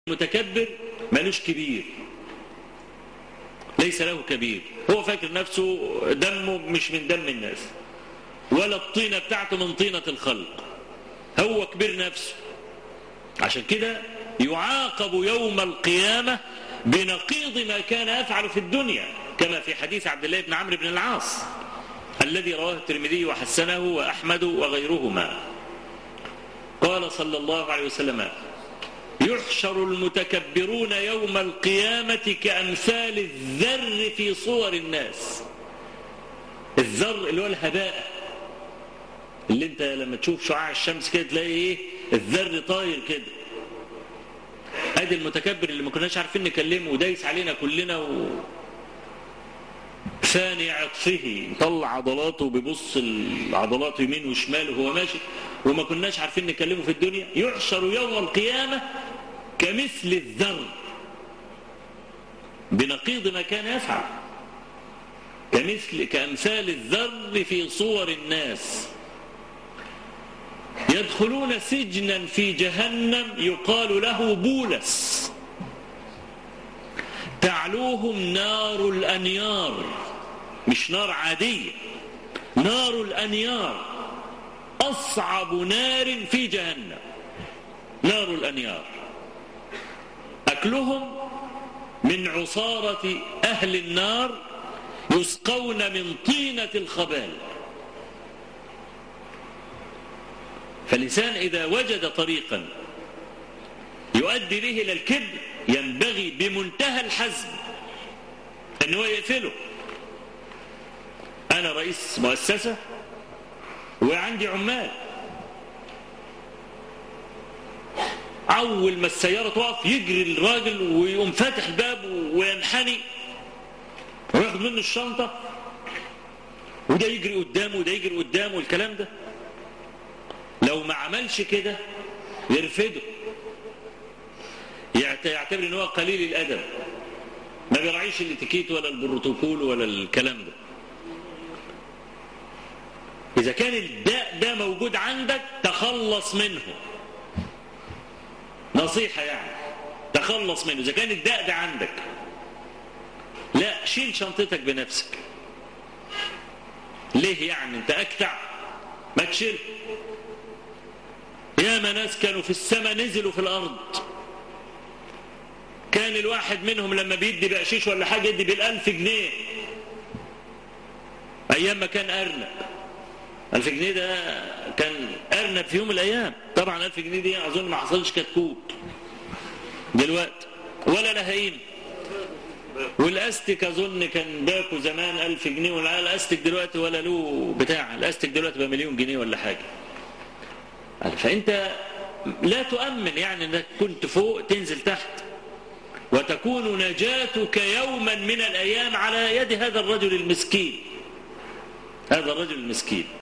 المتكبر ملوش كبير ليس له كبير هو فاكر نفسه دمه مش من دم الناس ولا الطينة بتاعته من طينة الخلق هو كبير نفسه عشان كده يعاقب يوم القيامة بنقيض ما كان يفعل في الدنيا كما في حديث عبد الله بن عمرو بن العاص الذي رواه الترمذي وحسنه وأحمد وغيرهما قال صلى الله عليه وسلم يحشر المتكبرون يوم القيامة كأمثال الذر في صور الناس الذر اللي هو الهباء اللي انت لما تشوف شعاع الشمس كده تلاقي ايه الذر طاير كده ادي المتكبر اللي ما كناش عارفين نكلمه ودايس علينا كلنا و... ثاني عطفه طلع عضلاته وبيبص العضلات يمين وشمال وهو ماشي وما كناش عارفين نكلمه في الدنيا يحشر يوم القيامة كمثل الذر بنقيض ما كان يفعل كمثل كأمثال الذر في صور الناس يدخلون سجنا في جهنم يقال له بولس تعلوهم نار الأنيار مش نار عادية نار الأنيار أصعب نار في جهنم نار الأنيار أكلهم من عصارة أهل النار يسقون من طينة الخبال فالإنسان إذا وجد طريقا يؤدي به إلى الكبر ينبغي بمنتهى الحزم أنه يقفله أنا رئيس مؤسسة وعندي عمال أول ما السيارة تقف يجري الراجل ويقوم فاتح الباب وينحني وياخد منه الشنطة وده يجري قدامه وده يجري قدامه والكلام ده لو ما عملش كده يرفده يعتبر ان هو قليل الادب ما بيراعيش الاتيكيت ولا البروتوكول ولا الكلام ده اذا كان الداء ده موجود عندك تخلص منه نصيحة يعني تخلص منه اذا كان الداء ده عندك لا شيل شنطتك بنفسك ليه يعني انت اكتع ما تشيل ياما ناس كانوا في السماء نزلوا في الارض كان الواحد منهم لما بيدي بقشيش ولا حاجة يدي بالألف جنيه أيام ما كان أرنب ألف جنيه ده كان أرنب في يوم من الأيام طبعا ألف جنيه دي أظن ما حصلش كتكوت دلوقتي ولا لهاين والأستك أظن كان باكو زمان ألف جنيه ولا الأستك دلوقتي ولا له بتاع الأستك دلوقتي بمليون جنيه ولا حاجة فأنت لا تؤمن يعني أنك كنت فوق تنزل تحت وتكون نجاتك يوما من الأيام على يد هذا الرجل المسكين هذا الرجل المسكين